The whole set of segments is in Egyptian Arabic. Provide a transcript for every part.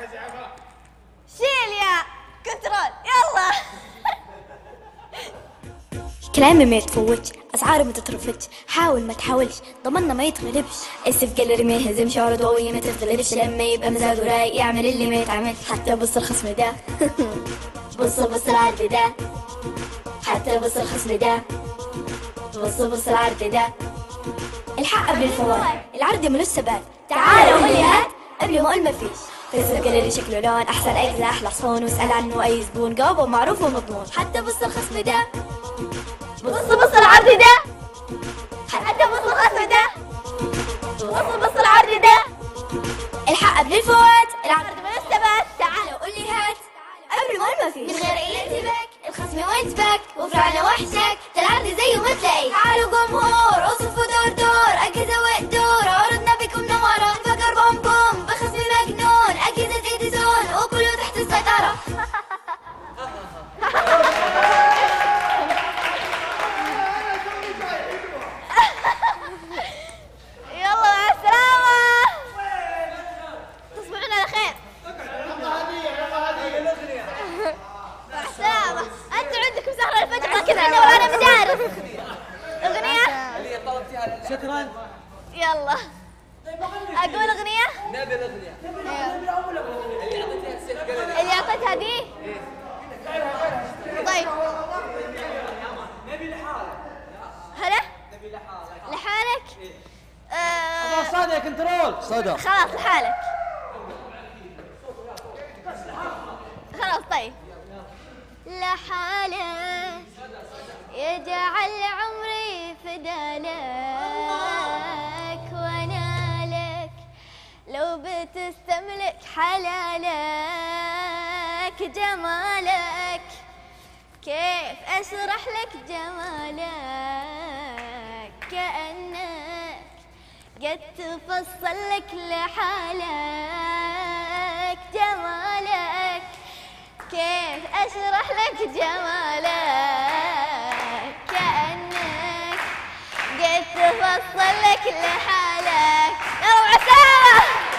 شيل يا كنترول يلا كلامي ما يتفوتش اسعاري ما تترفضش حاول ما تحاولش ضمننا ما يتغلبش السيف جالري ما يهزمش عرض قوية ما تتغلبش لما يبقى مزاجه رايق يعمل اللي ما يتعملش حتى بص الخصم ده بص بص العرض ده حتى بص الخصم ده بص بص العرض ده الحق قبل الفوات العرض ملوش ثبات تعال قول لي هات قبل ما اقول ما فيش فيسبوك اللي شكله لون احسن اجزاء احلى صفون واسال عنه اي زبون جوابه معروف ومضمون حتى بص الخصم ده بص بص العرض ده حتى بص الخصم ده بص بص العرض ده الحق قبل الفوات العرض العرض ملوش ثبات تعال قول لي هات قبل ما اقول ما فيش من غير اي انتباك الخصم وانت باك وفرعنا وحشك ده العرض زيه ما تلاقي تعالوا جمهور اصفوا دور دور اجهزه وقدور عروضنا بكم نورة فكر بوم بوم بخصم مجنون اجهزه ايديزون وكله تحت السيطره يلا مع السلامة تصبحون على خير مع السلامة أنتوا عندكم سهرة الفجر كذا أنا وأنا مدارس أغنية شكرا يلا أقول أغنية نبي الاغنيه اللي أعطيتها دي طيب هلا لحالك آه، صادق كنترول صدق خلاص لحالك خلاص طيب لحالك يجعل عمري فدالك وانا لك لو بتستملك حلالك جمالك كيف اشرح لك جمالك كانك قد تفصل لك لحالك جمالك كيف اشرح لك جمالك كانك قد تفصل لك لحالك يلا مع السلامه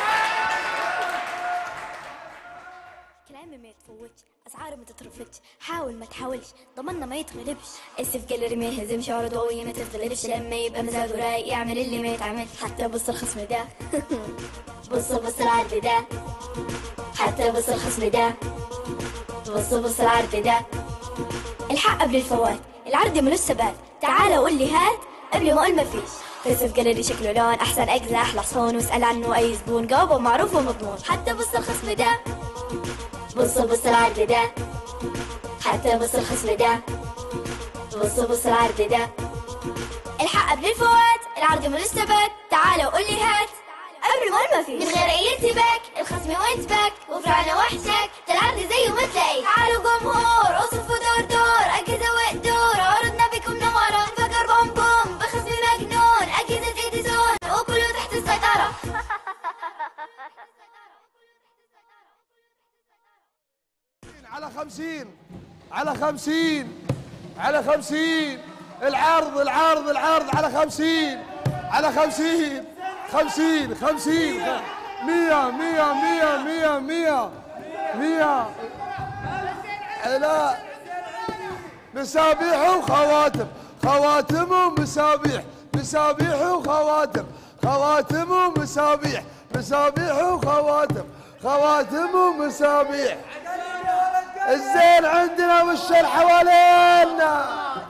كلامي ما يتفوتش اسعاري ما تترفضش حاول ما تحاولش ضمننا ما يتغلبش السيف جالري ما يهزمش عرض قوية ما تتغلبش لما يبقى مزاجه رايق يعمل اللي ما يتعملش حتى بص الخصم ده بص بص العرض ده حتى بص الخصم ده بص بص العرض ده الحق قبل الفوات العرض ملوش ثبات تعال قول لي هات قبل ما اقول ما فيش فيسبوك جالري شكله لون احسن اجزاء احلى صفون واسال عنه اي زبون جوابه معروف ومضمون حتى بص الخصم ده بص بص العرض ده حتى بص الخصم ده بص بص العرض ده الحق قبل الفوات العرض ملوش ثبات تعال قول لي هات قبل ما اقول ما فيش من غير اي ارتباك الخصم وانت باك وفرعنا وحشك ده العرض زيه ما تلاقي تعالوا جمهور اصفوا دور دور اجهزه وقدور عروضنا بكم نورة فكر بوم بوم بخصم مجنون اجهزه ايديزون وكله تحت السيطره على خمسين على خمسين على خمسين العرض العرض العرض على خمسين على خمسين خمسين خمسين مية مية مية مية مية مية لا مسابيح وخواتم خواتم ومسابيح مسابيح وخواتم خواتم ومسابيح مسابيح وخواتم خواتم ومسابيح الزين عندنا والشر حوالينا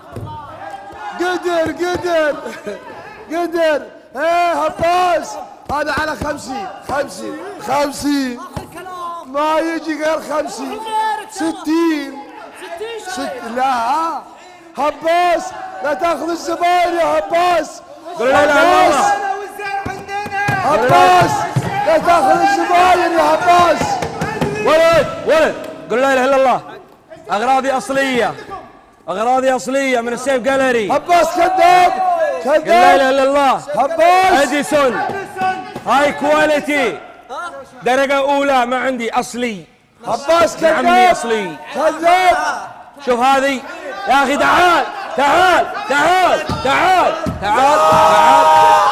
قدر قدر قدر ايه هباس هذا على خمسين خمسين خمسين ما يجي غير خمسين ستين ست لا هباس لا تاخذ الزباين يا هباس قول لا إله إلا هباس هباس لا تاخذ الزباين يا هباس ولد ولد قل لا اله الا الله اغراضي اصليه اغراضي اصليه من السيف جاليري هباس كذاب قل لا كذاب اله الا الله هباس اديسون هاي كواليتي درجه اولى ما عندي اصلي هباس يا عمي كذاب اصلي كذاب شوف هذه يا اخي تعال تعال تعال تعال تعال تعال